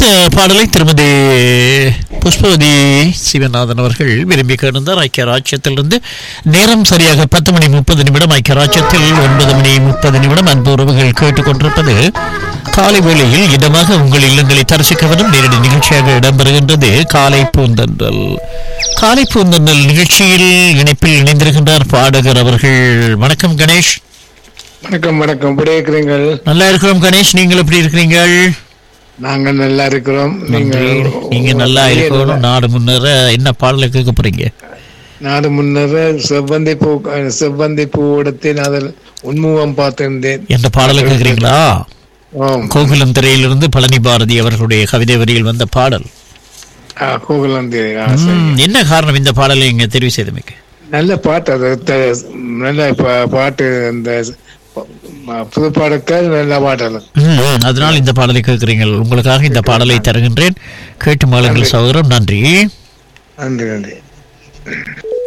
பாடலை திருமதி புஷ்பவதி சிவநாதன் அவர்கள் விரும்பி கேட்டிருந்தார் ஐக்கிய ராஜ்யத்திலிருந்து நேரம் சரியாக பத்து மணி முப்பது நிமிடம் ஐக்கிய ராஜ்யத்தில் ஒன்பது மணி முப்பது நிமிடம் அன்பு உறவுகள் கேட்டுக்கொண்டிருப்பது காலை வேளையில் இதமாக உங்கள் இல்லங்களை தரிசிக்க வரும் நேரடி நிகழ்ச்சியாக இடம்பெறுகின்றது காலை பூந்தன்றல் காலை பூந்தன்றல் நிகழ்ச்சியில் இணைப்பில் இணைந்திருக்கின்றார் பாடகர் அவர்கள் வணக்கம் கணேஷ் வணக்கம் வணக்கம் எப்படி இருக்கிறீங்கள் நல்லா இருக்கிறோம் கணேஷ் நீங்கள் எப்படி இருக்கிறீங்கள் நாங்க நல்லா இருக்கிறோம் நன்றி. நீங்க நல்லா இருக்கணும் நாடு முன்னேற என்ன பாடல கேட்க போறீங்க நாடு முன்னர செவ்வந்தி பூ செவ்வந்தி பூ எடுத்தேன் அதில் உண்முகம் பார்த்திருந்தேன் என்ற பாடலை கேட்குறீங்களா ஓம் கோகுலம் திரையிலிருந்து பழனி பாரதி அவர்களுடைய கவிதை வரியில் வந்த பாடல் ஆ, கோகுலந்தி ஆ, ம், என்ன காரணம் இந்த பாடலை இங்க தெரிவு செய்தமைக்கு நல்ல பாட்டு அது த- நல்ல பா- பாட்டு இந்த ப- புது பாடக்கால் நல்ல பாட்டு அது ம், ம், அதனால் இந்த பாடலை கேட்கிறீர்கள் உங்களுக்காக இந்த பாடலை தருகின்றேன் கேட்டு மாளுங்கள் சகோதரம் நன்றி நன்றி நன்றி